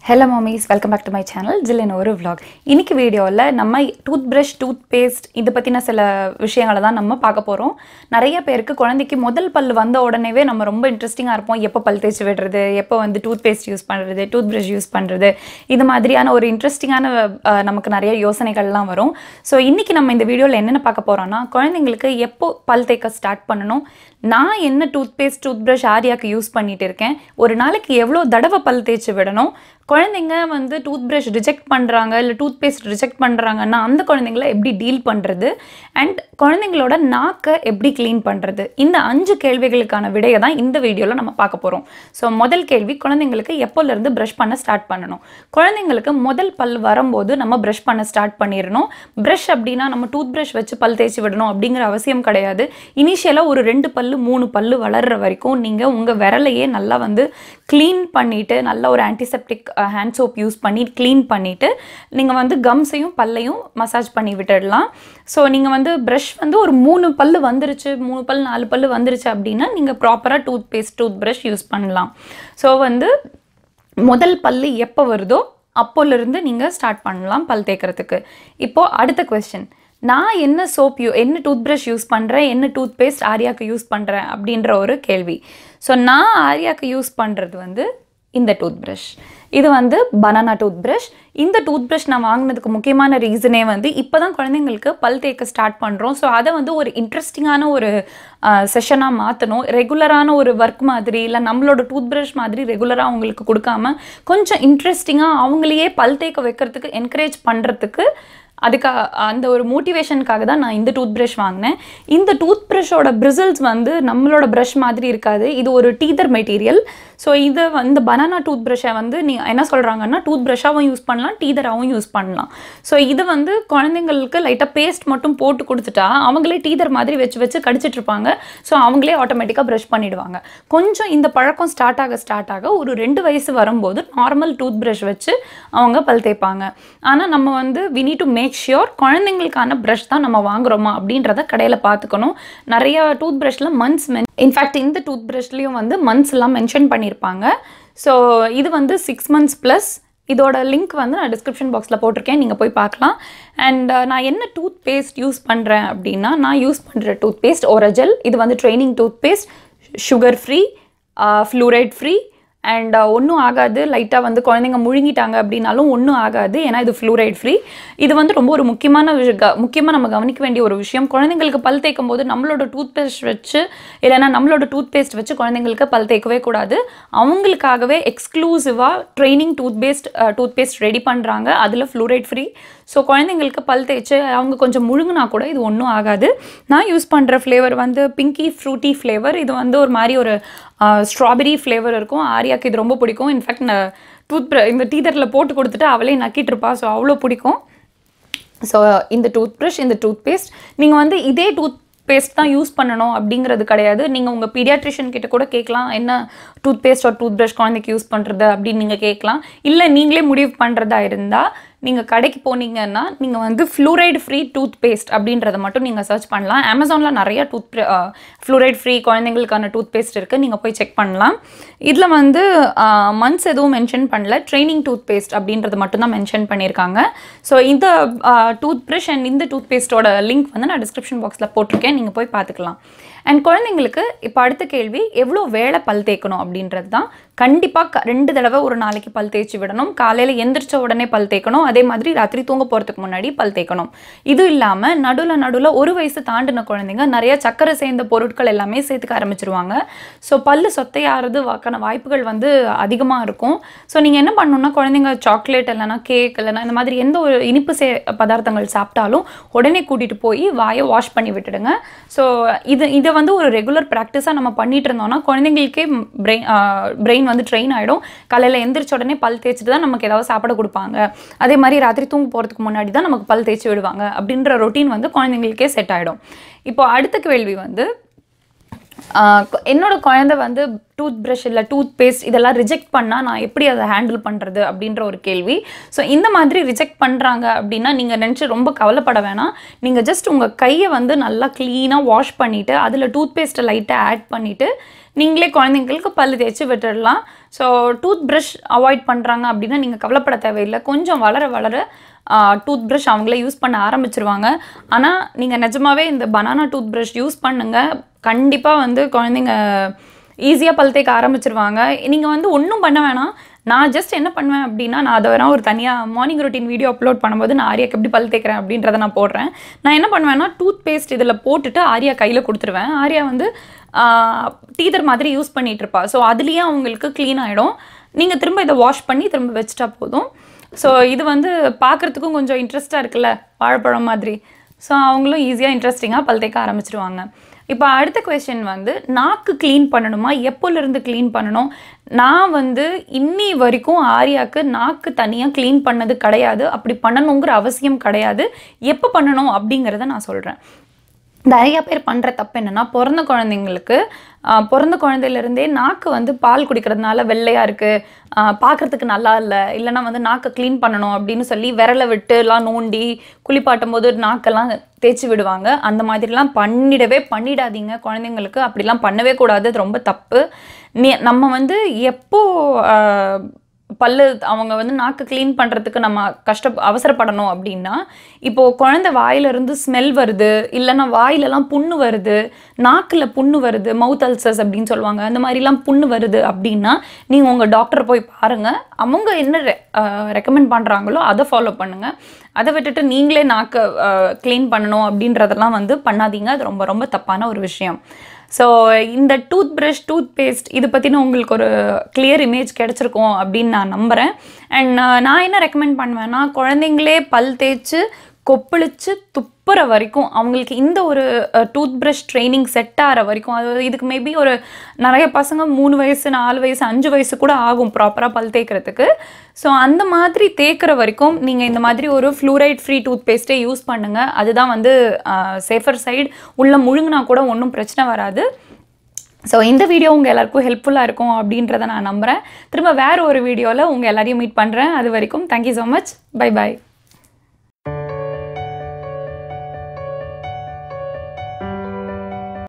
hello mommies welcome back to my channel ஜில்லின் ஒரு vlog இன்னைக்கு வீடியோவில் நம்ம டூத் ப்ரஷ் டூத் பேஸ்ட் இது பற்றின சில விஷயங்களை தான் நம்ம பார்க்க போகிறோம் நிறைய பேருக்கு குழந்தைக்கு முதல் பல் வந்த உடனேவே நம்ம ரொம்ப இன்ட்ரெஸ்டிங்காக இருப்போம் எப்போ பல் தேய்ச்சி விடுறது எப்போ வந்து டூத் பேஸ்ட் யூஸ் பண்ணுறது டூத் ப்ரஷ் யூஸ் பண்ணுறது இது மாதிரியான ஒரு இன்ட்ரெஸ்டிங்கான அஹ், நமக்கு நிறைய யோசனைகள்லாம் வரும் ஸோ இன்றைக்கி நம்ம இந்த வீடியோவில் என்னென்ன பார்க்க போகிறோம்னா குழந்தைங்களுக்கு எப்போ பல் தேய்க்க ஸ்டார்ட் பண்ணணும் நான் என்ன டூத் பேஸ்ட் டூத் ப்ரஷ் ஆரியாக்கு யூஸ் பண்ணிட்டு இருக்கேன் ஒரு நாளைக்கு எவ்வளோ தடவை பல் தேய்ச்சி விடணும் குழந்தைங்க வந்து டூத் ப்ரஷ் ரிஜெக்ட் பண்ணுறாங்க இல்லை டூத் பேஸ்ட் ரிஜெக்ட் பண்ணுறாங்கன்னா அந்த குழந்தைங்கள எப்படி டீல் பண்ணுறது அண்ட் குழந்தைங்களோட நாக்கை எப்படி க்ளீன் பண்ணுறது இந்த அஞ்சு கேள்விகளுக்கான விடையை தான் இந்த வீடியோவில் நம்ம பார்க்க போகிறோம் ஸோ முதல் கேள்வி குழந்தைங்களுக்கு எப்போலேருந்து ப்ரஷ் பண்ண ஸ்டார்ட் பண்ணணும் குழந்தைங்களுக்கு முதல் பல் வரும்போது நம்ம ப்ரஷ் பண்ண ஸ்டார்ட் பண்ணிடணும் ப்ரஷ் அப்படின்னா நம்ம டூத் ப்ரஷ் வச்சு பல் தேய்ச்சி விடணும் அப்படிங்கிற அவசியம் கிடையாது இனிஷியலாக ஒரு ரெண்டு பல்லு மூணு பல்லு வளர்ற வரைக்கும் நீங்கள் உங்கள் விரலையே நல்லா வந்து க்ளீன் பண்ணிவிட்டு நல்ல ஒரு ஆன்டிசெப்டிக் ஹேண்ட் சோப் யூஸ் பண்ணி க்ளீன் பண்ணிவிட்டு நீங்கள் வந்து கம்ஸையும் பல்லையும் மசாஜ் பண்ணி விட்டுடலாம் ஸோ நீங்கள் வந்து ப்ரஷ் வந்து ஒரு மூணு பல்லு வந்துருச்சு மூணு பல் நாலு பல்லு வந்துருச்சு அப்படின்னா நீங்கள் ப்ராப்பராக toothpaste toothbrush use பண்ணலாம் ஸோ வந்து முதல் பல்லு எப்போ வருதோ அப்போலேருந்து நீங்கள் ஸ்டார்ட் பண்ணலாம் பல் தேய்க்கிறதுக்கு இப்போது அடுத்த கொஸ்டின் நான் என்ன சோப் யூ என்ன டூத் ப்ரஷ் யூஸ் பண்ணுறேன் என்ன டூத் பேஸ்ட் ஆரியாக்கு யூஸ் பண்ணுறேன் அப்படின்ற ஒரு கேள்வி ஸோ நான் ஆரியாக்கு யூஸ் பண்ணுறது வந்து இந்த டூத் ப்ரஷ் இது வந்து பனானா டூத் ப்ரஷ் இந்த டூத் ப்ரஷ் நான் வாங்கினதுக்கு முக்கியமான ரீசனே வந்து இப்போ தான் குழந்தைங்களுக்கு பல் தேய்க்க ஸ்டார்ட் பண்ணுறோம் ஸோ அதை வந்து ஒரு இன்ட்ரெஸ்டிங்கான ஒரு செஷனாக மாற்றணும் ரெகுலரான ஒரு ஒர்க் மாதிரி இல்லை நம்மளோட டூத் ப்ரஷ் மாதிரி ரெகுலராக அவங்களுக்கு கொடுக்காம கொஞ்சம் இன்ட்ரெஸ்டிங்காக அவங்களையே பல் தேய்க்க வைக்கிறதுக்கு என்கரேஜ் பண்ணுறதுக்கு அதுக்காக அந்த ஒரு மோட்டிவேஷனுக்காக தான் நான் இந்த டூத் ப்ரஷ் வாங்கினேன் இந்த டூத் ப்ரஷோட பிரிசல்ஸ் வந்து நம்மளோட ப்ரஷ் மாதிரி இருக்காது இது ஒரு டீதர் மெட்டீரியல் ஸோ இதை இந்த பனானா டூத் ப்ரஷை வந்து நீ என்ன சொல்கிறாங்கன்னா டூத் ப்ரஷ்ஷாகவும் யூஸ் பண்ணலாம் டீதராகவும் யூஸ் பண்ணலாம் ஸோ இது வந்து குழந்தைங்களுக்கு லைட்டாக பேஸ்ட் மட்டும் போட்டு கொடுத்துட்டா அவங்களே டீதர் மாதிரி வச்சு வச்சு கடிச்சிட்டு இருப்பாங்க ஸோ அவங்களே ஆட்டோமேட்டிக்காக ப்ரஷ் பண்ணிடுவாங்க கொஞ்சம் இந்த பழக்கம் ஸ்டார்ட் ஆக ஸ்டார்ட் ஆக ஒரு ரெண்டு வயசு வரும்போது நார்மல் டூத் ப்ரஷ் வச்சு அவங்க பல் தேய்ப்பாங்க ஆனால் நம்ம வந்து we need to make sure குழந்தைங்களுக்கான ப்ரஷ் தான் நம்ம வாங்குறோமா அப்படின்றத கடையில் பார்த்துக்கணும் நிறைய டூத் ப்ரஷில் மந்த்ஸ் மென் இன்ஃபேக்ட் இந்த டூத் ப்ரஷ்லேயும் வந்து மந்த்ஸ் எல்லாம் மென்ஷன் பண்ணியிருப்பாங்க ஸோ இது வந்து சிக்ஸ் மந்த்ஸ் ப்ளஸ் இதோட லிங்க் வந்து நான் டிஸ்கிரிப்ஷன் பாக்ஸில் போட்டிருக்கேன் நீங்கள் போய் பார்க்கலாம் அண்ட் நான் என்ன டூத் பேஸ்ட் யூஸ் பண்ணுறேன் அப்படின்னா நான் யூஸ் பண்ணுற டூத் பேஸ்ட் ஓரஜல் இது வந்து training toothpaste sugar free fluoride free and ஒன்றும் ஆகாது லைட்டாக வந்து குழந்தைங்க முழுங்கிட்டாங்க அப்படின்னாலும் ஒன்றும் ஆகாது ஏன்னா இது ஃப்ளூரைட் ஃப்ரீ இது வந்து ரொம்ப ஒரு முக்கியமான விஷ க முக்கியமாக நம்ம கவனிக்க வேண்டிய ஒரு விஷயம் குழந்தைங்களுக்கு பல் தேய்க்கும் போது நம்மளோட டூத் பேஸ்ட் வச்சு இல்லைன்னா நம்மளோட டூத் பேஸ்ட் வச்சு குழந்தைங்களுக்கு பல் தேய்க்கவே கூடாது அவங்களுக்காகவே எக்ஸ்க்ளூசிவாக training toothpaste toothpaste ready பண்ணுறாங்க அதில் ஃப்ளூரைட் ஃப்ரீ ஸோ குழந்தைங்களுக்கு பல் தேய்ச்சி அவங்க கொஞ்சம் முழுங்கினா கூட இது ஒன்றும் ஆகாது நான் யூஸ் பண்ணுற ஃப்ளேவர் வந்து பிங்கி ஃப்ரூட்டி ஃப்ளேவர் இது வந்து ஒரு மாதிரி ஒரு ஸ்ட்ராபெரி ஃப்ளேவர் இருக்கும் ஆரியாக்கு இது ரொம்ப பிடிக்கும் இன்ஃபேக்ட் நான் டூத் ப்ர இந்த டீதரில் போட்டு கொடுத்துட்டு அவளே நக்கிட்டு இருப்பா ஸோ அவ்வளோ பிடிக்கும் ஸோ இந்த டூத் ப்ரஷ் இந்த டூத் பேஸ்ட் நீங்கள் வந்து இதே டூத் பேஸ்ட் தான் யூஸ் பண்ணணும் அப்படிங்கிறது கிடையாது நீங்கள் உங்கள் பீடியாட்ரிஷியன் கிட்ட கூட கேட்கலாம் என்ன டூத் பேஸ்ட் ஒரு டூத் ப்ரஷ் குழந்தைக்கு யூஸ் பண்ணுறது அப்படின்னு நீங்கள் கேட்கலாம் இல்லை நீங்களே முடிவு பண்ணுறதா இருந்தால் நீங்கள் கடைக்கு போனீங்கன்னா நீங்கள் வந்து ஃப்ளூரைடு ஃப்ரீ டூத் பேஸ்ட் அப்படின்றத மட்டும் நீங்கள் சர்ச் பண்ணலாம் அமேசானில் நிறைய டூத் ஃப்ளூரைட் ஃப்ரீ குழந்தைங்களுக்கான டூத் பேஸ்ட் இருக்குது நீங்கள் போய் செக் பண்ணலாம் இதில் வந்து மந்த்ஸ் எதுவும் மென்ஷன் பண்ணல ட்ரைனிங் டூத் பேஸ்ட் அப்படின்றது மட்டும் தான் மென்ஷன் பண்ணியிருக்காங்க ஸோ இந்த டூத் ப்ரஷ் அண்ட் இந்த டூத் பேஸ்ட்டோட லிங்க் வந்து நான் டிஸ்கிரிப்ஷன் பாக்ஸில் போட்டிருக்கேன் நீங்கள் போய் பார்த்துக்கலாம் அண்ட் குழந்தைங்களுக்கு இப்போ அடுத்த கேள்வி எவ்வளோ வேளை பல் தேய்க்கணும் அப்படின்றது தான் கண்டிப்பாக ரெண்டு தடவை ஒரு நாளைக்கு பல் தேய்ச்சி விடணும் காலையில் எந்திரிச்ச உடனே பல் தேய்க்கணும் அதே மாதிரி ராத்திரி தூங்க போகிறதுக்கு முன்னாடி பல் தேய்க்கணும் இது இல்லாமல் நடுவில் நடுவில் ஒரு வயசு தாண்டின குழந்தைங்க நிறைய சக்கரை சேர்ந்த பொருட்கள் எல்லாமே சேர்த்துக்க ஆரம்பிச்சிருவாங்க ஸோ பல்லு சொத்தையாகிறது வாக்கான வாய்ப்புகள் வந்து அதிகமாக இருக்கும் ஸோ நீங்கள் என்ன பண்ணணும்னா குழந்தைங்க சாக்லேட் இல்லைனா கேக் இல்லைனா இந்த மாதிரி எந்த ஒரு இனிப்பு சே பதார்த்தங்கள் சாப்பிட்டாலும் உடனே கூட்டிகிட்டு போய் வாயை வாஷ் பண்ணி விட்டுடுங்க ஸோ இது இதை வந்து ஒரு ரெகுலர் ப்ராக்டிஸாக நம்ம பண்ணிட்டு இருந்தோம்னா குழந்தைங்களுக்கே பிரெயின் பிரெயின் வந்து ட்ரெயின் ஆகிடும் காலையில் எந்திரிச்ச உடனே பல் தேய்ச்சிட்டு தான் நமக்கு ஏதாவது சாப்பிட கொடுப்பாங்க அதே மாதிரி ராத்திரி தூங்க போகிறதுக்கு முன்னாடி தான் நமக்கு பல் தேய்ச்சி விடுவாங்க அப்படின்ற ரொட்டீன் வந்து குழந்தைங்களுக்கே செட் ஆகிடும் இப்போ அடுத்த கேள்வி வந்து ஆஹ் கொ- என்னோட குழந்தை வந்து டூத் ப்ரஷ் இல்லை டூத் பேஸ்ட் இதெல்லாம் ரிஜெக்ட் பண்ணால் நான் எப்படி அதை ஹேண்டில் பண்ணுறது அப்படின்ற ஒரு கேள்வி ஸோ இந்த மாதிரி ரிஜெக்ட் பண்ணுறாங்க அப்படின்னா நீங்கள் நினச்சி ரொம்ப கவலைப்பட வேணாம் நீங்கள் ஜஸ்ட் உங்கள் கையை வந்து நல்லா க்ளீனாக வாஷ் பண்ணிவிட்டு அதில் டூத் பேஸ்ட்டை லைட்டாக ஆட் பண்ணிவிட்டு நீங்களே குழந்தைங்களுக்கு பல்லு தேய்ச்சி விட்டுடலாம் ஸோ டூத் ப்ரஷ் அவாய்ட் பண்ணுறாங்க அப்படின்னா நீங்கள் கவலைப்பட தேவையில்லை கொஞ்சம் வளர வளர டூத் ப்ரஷ் அவங்களே யூஸ் பண்ண ஆரம்பிச்சிருவாங்க ஆனால் நீங்கள் நிஜமாவே இந்த பனானா டூத் ப்ரஷ் யூஸ் பண்ணுங்கள் கண்டிப்பாக வந்து குழந்தைங்க ஈஸியாக பல் தேய்க்க ஆரம்பிச்சிருவாங்க நீங்கள் வந்து ஒன்றும் பண்ண வேணாம் நான் ஜஸ்ட் என்ன பண்ணுவேன் அப்படின்னா நான் அதை வேணா ஒரு தனியாக மார்னிங் ரொட்டீன் வீடியோ அப்லோட் பண்ணும்போது நான் ஆரியாக்கு எப்படி பல் தேய்க்கிறேன் அப்படின்றத நான் போடுறேன் நான் என்ன பண்ணுவேன்னா டூத் பேஸ்ட் இதில் போட்டுட்டு ஆரியா கையில் கொடுத்துருவேன் ஆரியா வந்து டீதர் மாதிரி யூஸ் பண்ணிட்டு இருப்பா ஸோ அதுலேயே அவங்களுக்கு க்ளீன் ஆகிடும் நீங்கள் திரும்ப இதை வாஷ் பண்ணி திரும்ப வச்சிட்டா போதும் ஸோ இது வந்து பார்க்குறதுக்கும் கொஞ்சம் இன்ட்ரெஸ்ட்டாக இருக்குல்ல வாழைப்பழம் மாதிரி ஸோ அவங்களும் ஈஸியாக இன்ட்ரெஸ்டிங்காக பல் தேய்க்க ஆரம்பிச்சிருவாங்க இப்போ அடுத்த கொஸ்டின் வந்து நாக்கு க்ளீன் பண்ணணுமா எப்போலேருந்து க்ளீன் பண்ணணும் நான் வந்து இன்னி வரைக்கும் ஆரியாக்கு நாக்கு தனியாக க்ளீன் பண்ணது கிடையாது அப்படி பண்ணணுங்கிற அவசியம் கிடையாது எப்போ பண்ணணும் அப்படிங்கிறத நான் சொல்கிறேன் நிறைய பேர் பண்ணுற தப்பு என்னென்னா பிறந்த குழந்தைங்களுக்கு ஆஹ், பிறந்த குழந்தையிலேருந்தே நாக்கு வந்து பால் குடிக்கிறதுனால வெள்ளையாக இருக்குது பார்க்குறதுக்கு நல்லா இல்லை இல்லைன்னா வந்து நாக்கை க்ளீன் பண்ணணும் அப்படின்னு சொல்லி விரலை விட்டு எல்லாம் நோண்டி குளிப்பாட்டும் போது நாக்கெல்லாம் தேய்ச்சி விடுவாங்க அந்த மாதிரிலாம் பண்ணிடவே பண்ணிடாதீங்க குழந்தைங்களுக்கு அப்படிலாம் பண்ணவே கூடாது அது ரொம்ப தப்பு நீ நம்ம வந்து எப்போ ஆஹ், பல்லு அவங்க வந்து நாக்கு க்ளீன் பண்ணுறதுக்கு நம்ம கஷ்ட அவசரப்படணும் அப்படின்னா இப்போது குழந்தை வாயிலிருந்து ஸ்மெல் வருது இல்லைன்னா வாயிலெல்லாம் புண்ணு வருது நாக்கில் புண்ணு வருது மவுத் அல்சர்ஸ் அப்படின்னு சொல்லுவாங்க அந்த மாதிரிலாம் புண்ணு வருது அப்படின்னா நீங்கள் உங்கள் டாக்டரை போய் பாருங்கள் அவங்க என்ன ரெக்கமெண்ட் பண்ணுறாங்களோ அதை ஃபாலோ பண்ணுங்கள் அதை விட்டுட்டு நீங்களே நாக்கை க்ளீன் பண்ணணும் அப்படின்றதெல்லாம் வந்து பண்ணாதீங்க அது ரொம்ப ரொம்ப தப்பான ஒரு விஷயம் ஸோ இந்த டூத் ப்ரஷ் டூத் பேஸ்ட் இது பற்றின உங்களுக்கு ஒரு கிளியர் இமேஜ் கிடச்சிருக்கும் அப்படின்னு நான் நம்புகிறேன் அண்ட் நான் என்ன ரெக்கமெண்ட் பண்ணுவேன்னா குழந்தைங்களே பல் தேய்ச்சி கொப்பளிச்சு துப்புற வரைக்கும் அவங்களுக்கு இந்த ஒரு டூத் ப்ரஷ் ட்ரைனிங் செட் ஆகிற வரைக்கும் அது இதுக்கு மேபி ஒரு நிறைய பசங்க மூணு வயசு நாலு வயசு அஞ்சு வயசு கூட ஆகும் ப்ராப்பராக பல் தேய்க்கிறதுக்கு ஸோ அந்த மாதிரி தேய்க்கிற வரைக்கும் நீங்கள் இந்த மாதிரி ஒரு ஃப்ளூரைட் ஃப்ரீ டூத் பேஸ்ட்டே யூஸ் பண்ணுங்கள் அதுதான் வந்து சேஃபர் சைடு உள்ள முழுங்கினா கூட ஒன்றும் பிரச்சனை வராது ஸோ இந்த வீடியோ உங்கள் எல்லாருக்கும் ஹெல்ப்ஃபுல்லாக இருக்கும் அப்படின்றத நான் நம்புகிறேன் திரும்ப வேறு ஒரு வீடியோவில் உங்கள் எல்லாரையும் மீட் பண்ணுறேன் அது வரைக்கும் thank you so much bye by